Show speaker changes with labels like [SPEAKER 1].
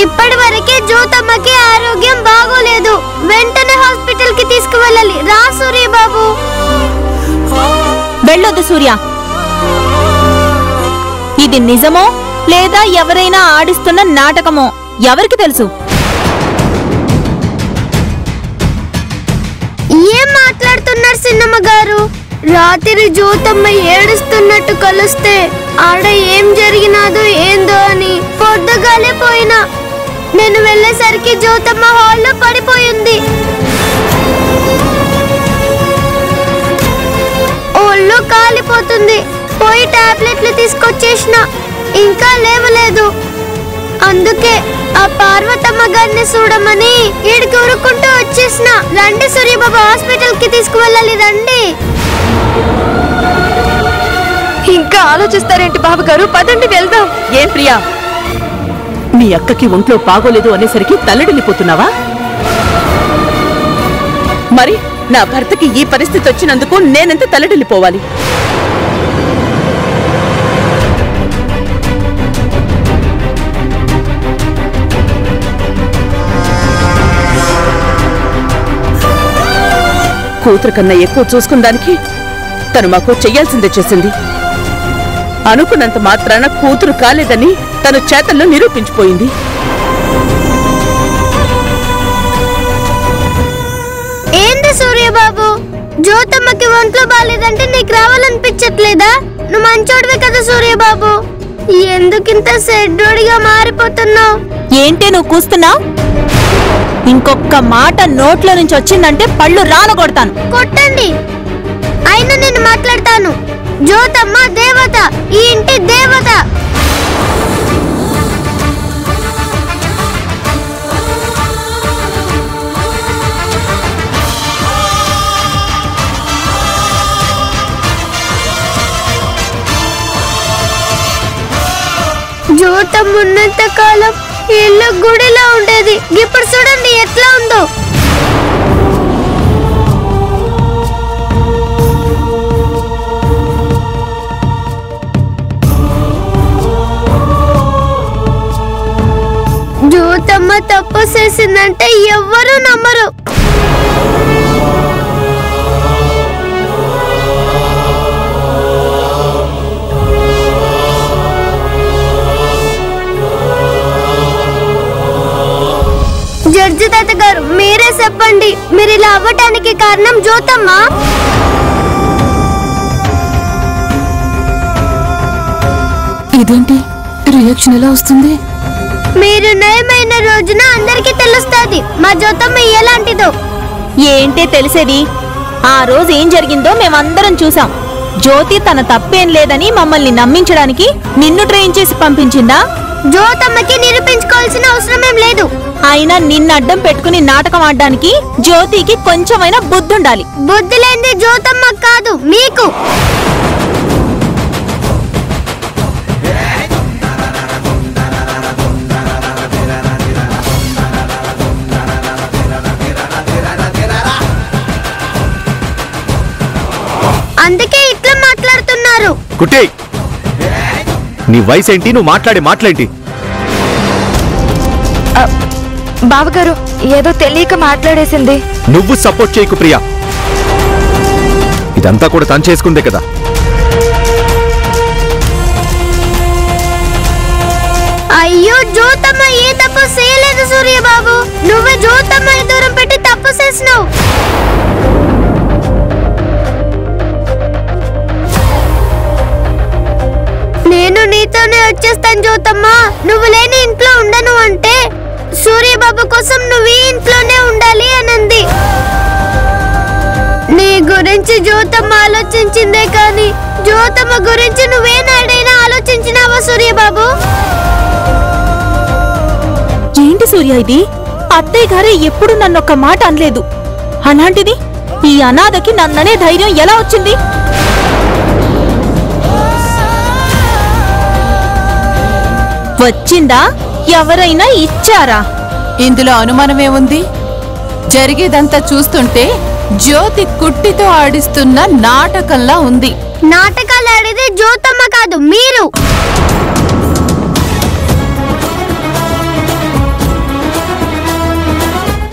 [SPEAKER 1] ఇప్పటి వరకే జ్యోతమ్మకి ఆరోగ్యం బాగోలేదు వెంటనే హాస్పిటల్ కి తీసుకువెళ్ళాలి రా సూర్య బాబు
[SPEAKER 2] వెళ్ళొద్దు సూర్య ఇది నిజమో లేదా ఎవరైనా ఆడిస్తున్న నాటకమో ఎవరికి తెలుసు
[SPEAKER 1] ఏం మాట్లాడుతున్నారు సిన్నమ్మ గారు రాత్రి జ్యోతమ్మ ఏడుస్తున్నట్టు కలిస్తే ఆడ ఏం జరిగినాదో ఏందో అని పొద్దుగాలే పోయినా నేను వెళ్ళేసరికి జ్యోతమ్మ హాల్లో పడిపోయింది ఒళ్ళు కాలిపోతుంది పోయి టాబ్లెట్లు తీసుకొచ్చేసిన ఇంకా లేవలేదు అందుకే ఆ పార్వతమ్మ గారిని చూడమని ఈడికి ఉరుక్కుంటూ వచ్చేసిన రండి సూర్యబాబు హాస్పిటల్ కి తీసుకువెళ్ళాలి రండి
[SPEAKER 3] ఇంకా ఆలోచిస్తారేంటి బాబు గారు పదండి వెళ్దాం
[SPEAKER 4] ఏం ప్రియా మీ అక్కకి ఒంట్లో బాగోలేదు అనేసరికి తల్లడిల్లిపోతున్నావా మరి నా భర్తకి ఈ పరిస్థితి వచ్చినందుకు నేనెంత తల్లడిల్లిపోవాలి కూతురు కన్నా ఎక్కువ చూసుకుందానికి తను మాకు చెయ్యాల్సిందే చేసింది అనుకున్నంత మాత్రాన కూతురు కాలేదని తను చేతల్లో నిరూపించిపోయింది
[SPEAKER 1] ఏంటి సూర్యబాబు జ్యోతమ్మకి ఒంట్లో బాగాలేదంటే నీకు రావాలనిపించట్లేదా నువ్వు మంచోడివే కదా సూర్యబాబు ఎందుకింత సెడ్డోడిగా మారిపోతున్నావు
[SPEAKER 2] ఏంటే నువ్వు కూస్తున్నావు ఇంకొక్క మాట నోట్లో నుంచి వచ్చిందంటే పళ్ళు రాలగొడతాను
[SPEAKER 1] కొట్టండి అయినా నేను మాట్లాడతాను జ్యోతమ్మ దేవత ఈ ఇంటి దేవత జ్యోతమ్మ ఉన్నంత కాలం ఈ ఇల్లు గుడిలో ఉండేది ఇప్పుడు చూడండి ఎట్లా ఉందో జ్యోతమ్మ తప్పు చేసిందంటే ఎవ్వరూ నమ్మరు జడ్జి తాత గారు మీరే చెప్పండి మీరు ఇలా అవ్వటానికి కారణం జ్యోతమ్మ
[SPEAKER 3] ఇదేంటి రియాక్షన్ ఎలా వస్తుంది
[SPEAKER 1] మీరు నయమైన రోజున అందరికీ తెలుస్తుంది మా జ్యోతమ్మ ఎలాంటిదో
[SPEAKER 2] ఏంటే తెలిసేది ఆ రోజు ఏం జరిగిందో మేమందరం చూసాం జ్యోతి తన తప్పేం లేదని మమ్మల్ని నమ్మించడానికి నిన్ను ట్రైన్ చేసి పంపించిందా
[SPEAKER 1] జ్యోతమ్మకి నిరూపించుకోవాల్సిన అవసరమేం లేదు
[SPEAKER 2] అయినా నిన్ను అడ్డం పెట్టుకుని నాటకం ఆడడానికి జ్యోతికి కొంచెమైనా బుద్ధుండాలి
[SPEAKER 1] బుద్ధి లేనిది జ్యోతమ్మ కాదు మీకు అందుకే ఇట్లా మాట్లాడుతున్నారు
[SPEAKER 5] కుట్టి నీ వయసు ఏంటి నువ్వు మాట్లాడే మాటలేంటి
[SPEAKER 3] బావగారు ఏదో తెలియక మాట్లాడేసింది
[SPEAKER 5] నువ్వు సపోర్ట్ చేయకు ప్రియా ఇదంతా కూడా తను చేసుకుందే కదా
[SPEAKER 1] అయ్యో జ్యోతమ్మ ఏ తప్పు చేయలేదు సూర్య బాబు నువ్వే జ్యోతమ్మని దూరం పెట్టి తప్పు చేసినావు నేను నీతోనే వచ్చేస్తాను జ్యోతమ్మ నువ్వు లేని ఇంట్లో ఉండను అంటే సూర్యబాబు కోసం నువ్వు ఈ ఇంట్లోనే ఉండాలి అనంది నీ గురించి జ్యోతమ్మ ఆలోచించిందే కానీ జ్యోతమ్మ గురించి నువ్వేనాడైనా ఆలోచించినావా సూర్యబాబు
[SPEAKER 2] ఏంటి సూర్య ఇది అత్తయ్య గారే ఎప్పుడు నన్నొక్క మాట అనలేదు అలాంటిది ఈ అనాథకి నన్ననే ధైర్యం ఎలా వచ్చింది వచ్చిందా ఎవరైనా ఇచ్చారా
[SPEAKER 6] ఇందులో అనుమానమేముంది జరిగేదంతా చూస్తుంటే జ్యోతి కుట్టితో ఆడిస్తున్న నాటకంలా ఉంది
[SPEAKER 1] నాటకాలు ఆడేది జ్యోతమ్మ కాదు మీరు